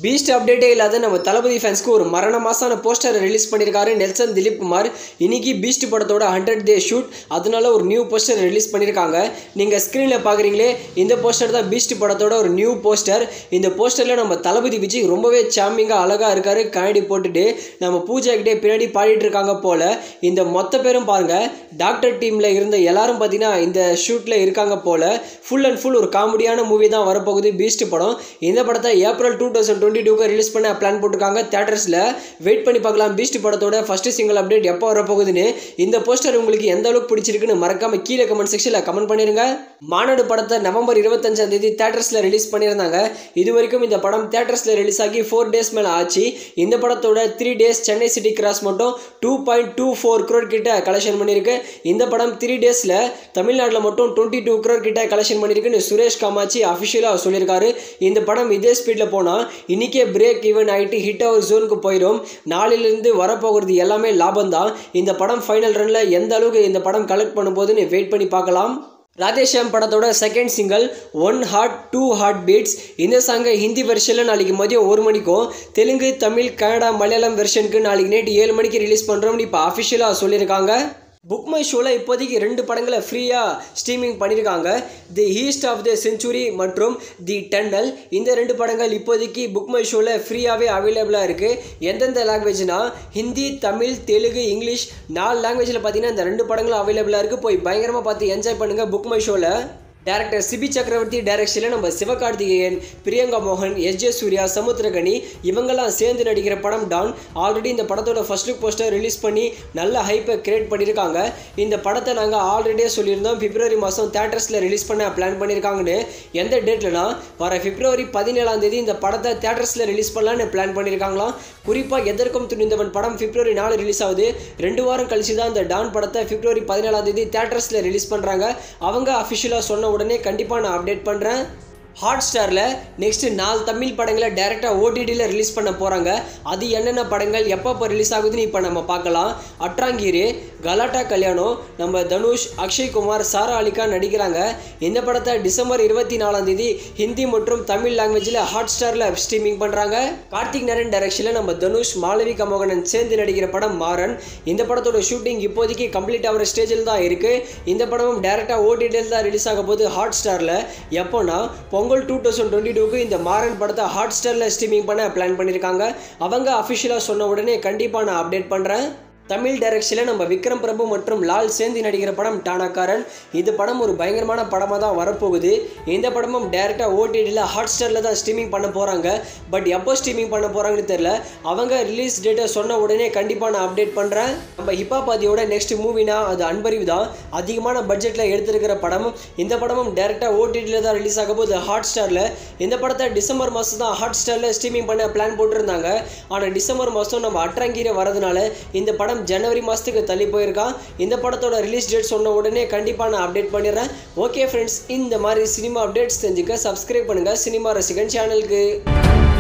Beast அப்டேட்டே இல்லாத நம்ம தளபதி ஃபேன்ஸ்க்கு ஒரு மரண மாசான போஸ்டர் ரிலீஸ் பண்ணியிருக்காரு நெல்சன் திலீப் குமார் இன்னைக்கு பீஸ்ட் படத்தோட ஹண்ட்ரட் டே ஷூட் அதனால ஒரு நியூ போஸ்டர் ரிலீஸ் பண்ணியிருக்காங்க நீங்கள் ஸ்க்ரீனில் பார்க்குறீங்களே இந்த போஸ்டர் தான் பீஸ்ட் படத்தோட ஒரு நியூ போஸ்டர் இந்த போஸ்டரில் நம்ம தளபதி விஜய் ரொம்பவே சாமிங்காக அழகாக இருக்காரு கண்ணாடி போட்டுட்டு நம்ம பூஜா கிட்டே பின்னாடி பாடிட்டு இருக்காங்க போல இந்த மொத்த பேரும் பாருங்க டாக்டர் டீமில் இருந்த எல்லாரும் பார்த்தீங்கன்னா இந்த ஷூட்டில் இருக்காங்க போல ஃபுல் அண்ட் ஃபுல் ஒரு காமெடியான மூவி தான் வரப்போகுது பீஸ்ட் படம் இந்த படத்தை ஏப்ரல் டூ தௌசண்ட் டுவெண்ட்டி டூக்கு ரிலீஸ் பண்ண பிளான் போட்டிருக்காங்க தேட்டர்ஸில் வெயிட் பண்ணி பார்க்கலாம் பீஸ்ட் படத்தோட ஃபர்ஸ்ட் சிங்கிள் அப்டேட் எப்போ வரப்போகுதுன்னு இந்த போஸ்டர் உங்களுக்கு எந்த அளவுக்கு பிடிச்சிருக்குன்னு மறக்காம கீழே கமெண்ட் செக்ஷனில் கமெண்ட் பண்ணிருங்க மாநாடு படத்தை நவம்பர் இருபத்தஞ்சாம் தேதி தேட்டர்ஸில் ரிலீஸ் பண்ணியிருந்தாங்க இது வரைக்கும் இந்த படம் தேட்டர்ஸில் ரிலீஸ் ஆகி ஃபோர் டேஸ் மேலே ஆச்சு இந்த படத்தோட three days Chennai city gross மட்டும் two point two four crore கிட்ட கலெக்ஷன் பண்ணியிருக்கு இந்த படம் த்ரீ டேஸில் தமிழ்நாட்டில் மட்டும் டுவெண்ட்டி டூ க்ரோர் கிட்ட கலெக்ஷன் பண்ணியிருக்குன்னு சுரேஷ் காமாட்சி அஃபிஷியலாக சொல்லியிருக்காரு இந்த படம் இதே ஸ்பீடில் போனால் இன்றைக்கே பிரேக் ஈவன் ஆகிட்டு ஹிட் அவர் ஜோனுக்கு போயிடும் நாளிலிருந்து வரப்போகிறது எல்லாமே லாபம் தான் இந்த படம் ஃபைனல் ரனில் எந்த அளவுக்கு இந்த படம் கலெக்ட் பண்ணும்போதுன்னு வெயிட் பண்ணி பார்க்கலாம் ராதேஷாம் படத்தோட second single one heart two heart beats இந்த சாங்கை ஹிந்தி வெர்ஷனில் நாளைக்கு மதியம் ஒரு மணிக்கும் தெலுங்கு தமிழ் கன்னடா மலையாளம் வெர்ஷனுக்கு நாளைக்கு நைட்டு ஏழு மணிக்கு ரிலீஸ் பண்ணுறோம்னு இப்போ அஃபிஷியலாக சொல்லியிருக்காங்க புக் மை ஷோவில் இப்போதைக்கு ரெண்டு படங்களை ஃப்ரீயாக ஸ்ட்ரீமிங் பண்ணியிருக்காங்க the east of the century மற்றும் தி டெண்டல் இந்த ரெண்டு படங்கள் இப்போதைக்கு புக் மை ஷோவில் ஃப்ரீயாகவே அவைலபிளாக இருக்குது எந்தெந்த லாங்குவேஜ்னா ஹிந்தி தமிழ் தெலுங்கு இங்கிலீஷ் நாலு லாங்குவேஜில் பார்த்தீங்கன்னா இந்த ரெண்டு படங்களும் அவைலபிளாக இருக்குது போய் பயங்கரமாக பார்த்து என்ஜாய் பண்ணுங்கள் புக் மை ஷோவில் டேரக்டர் சிபி சக்கரவர்த்தி டைரக்ஷனில் நம்ம சிவகார்த்திகேயன் பிரியங்கா மோகன் எஸ் ஜே சூர்யா சமுத்திரகனி இவங்கெல்லாம் சேர்ந்து நடிக்கிற படம் டான் ஆல்ரெடி இந்த படத்தோட ஃபர்ஸ்ட் லுக் போஸ்டர் ரிலீஸ் பண்ணி நல்ல ஹைப்பை கிரியேட் பண்ணியிருக்காங்க இந்த படத்தை நாங்கள் ஆல்ரெடியே சொல்லியிருந்தோம் பிப்ரவரி மாதம் தேட்டர்ஸில் ரிலீஸ் பண்ண பிளான் பண்ணியிருக்காங்கன்னு எந்த டேட்லனா வர பிப்ரவரி பதினேழாம் தேதி இந்த படத்தை தேட்டர்ஸில் ரிலீஸ் பண்ணலான்னு பிளான் பண்ணியிருக்காங்களாம் குறிப்பாக எதற்கும் துணிந்தவன் படம் பிப்ரவரி நாலு ரிலீஸ் ஆகுது ரெண்டு வாரம் கழிச்சு தான் இந்த டான் படத்தை பிப்ரவரி பதினேழாம் தேதி தேட்டர்ஸில் ரிலீஸ் பண்ணுறாங்க அவங்க அஃபிஷியலாக சொன்ன உடனே கண்டிப்பாக நான் அப்டேட் பண்ணுறேன் ஹாட் ஸ்டாரில் நெக்ஸ்ட்டு நாலு தமிழ் படங்களை டேரெக்டாக ஓடிடியில் ரிலீஸ் பண்ண போகிறாங்க அது என்னென்ன படங்கள் எப்பப்போ ரிலீஸ் ஆகுதுன்னு இப்போ நம்ம பார்க்கலாம் அட்ராங்கீரு கலாட்டா கல்யாணம் நம்ம தனுஷ் அக்ஷய்குமார் சாரா அலிகான் நடிக்கிறாங்க இந்த படத்தை டிசம்பர் இருபத்தி நாலாம் தேதி ஹிந்தி மற்றும் தமிழ் லாங்குவேஜில் ஹாட் ஸ்டாரில் ஸ்ட்ரீமிங் பண்ணுறாங்க கார்த்திக் நரன் டைரக்ஷனில் நம்ம தனுஷ் மாளவிகா மோகனன் சேர்ந்து நடிக்கிற படம் மாறன் இந்த படத்தோட ஷூட்டிங் இப்போதைக்கு கம்ப்ளீட் ஆகிற ஸ்டேஜில் தான் இருக்குது இந்த படமும் டேரெக்டாக ஓடிடியில் தான் ரிலீஸ் ஆக போகுது ஹாட் ஸ்டாரில் எப்போனா பொங்கல் டூ தௌசண்ட் டுவெண்ட்டி டூக்கு இந்த மாறன் படத்தை ஹாட் ஸ்டாரில் ஸ்ட்ரீமிங் பண்ண பிளான் பண்ணியிருக்காங்க அவங்க அஃபிஷியலாக சொன்ன உடனே கண்டிப்பாக நான் அப்டேட் பண்ணுறேன் தமிழ் டைரக்ஷனில் நம்ம விக்ரம் பிரபு மற்றும் லால் சேர்ந்து நடிக்கிற படம் டானாக்காரன் இந்த படம் ஒரு பயங்கரமான படமாக தான் வரப்போகுது இந்த படமும் டேரெக்டாக ஓடிடியில் ஹாட் ஸ்டாரில் தான் ஸ்ட்ரீமிங் பண்ண போகிறாங்க பட் எப்போ ஸ்ட்ரீமிங் பண்ண போகிறாங்கன்னு தெரில அவங்க ரிலீஸ் டேட்டை சொன்ன உடனே கண்டிப்பாக நான் அப்டேட் பண்ணுறேன் நம்ம ஹிப்பாபாதியோட நெக்ஸ்ட் மூவினா அது அன்பறிவு தான் அதிகமான பட்ஜெட்டில் எடுத்திருக்கிற படம் இந்த படமும் டேரெக்டாக ஓடிடியில் தான் ரிலீஸ் ஆக போகுது ஹாட் ஸ்டாரில் இந்த படத்தை டிசம்பர் மாதம் தான் ஹாட் ஸ்டாரில் ஸ்ட்ரீமிங் பண்ண பிளான் போட்டிருந்தாங்க ஆனால் டிசம்பர் மாதம் நம்ம அட்ராங்கீரை வரதுனால இந்த படம் படம் ஜனவரி மாதத்துக்கு தள்ளி போயிருக்கான் இந்த படத்தோட ரிலீஸ் டேட் சொன்ன உடனே கண்டிப்பாக நான் அப்டேட் பண்ணிடுறேன் ஓகே ஃப்ரெண்ட்ஸ் இந்த மாதிரி சினிமா அப்டேட்ஸ் தெரிஞ்சுக்க சப்ஸ்கிரைப் பண்ணுங்கள் சினிமா ரசிகன் சேனலுக்கு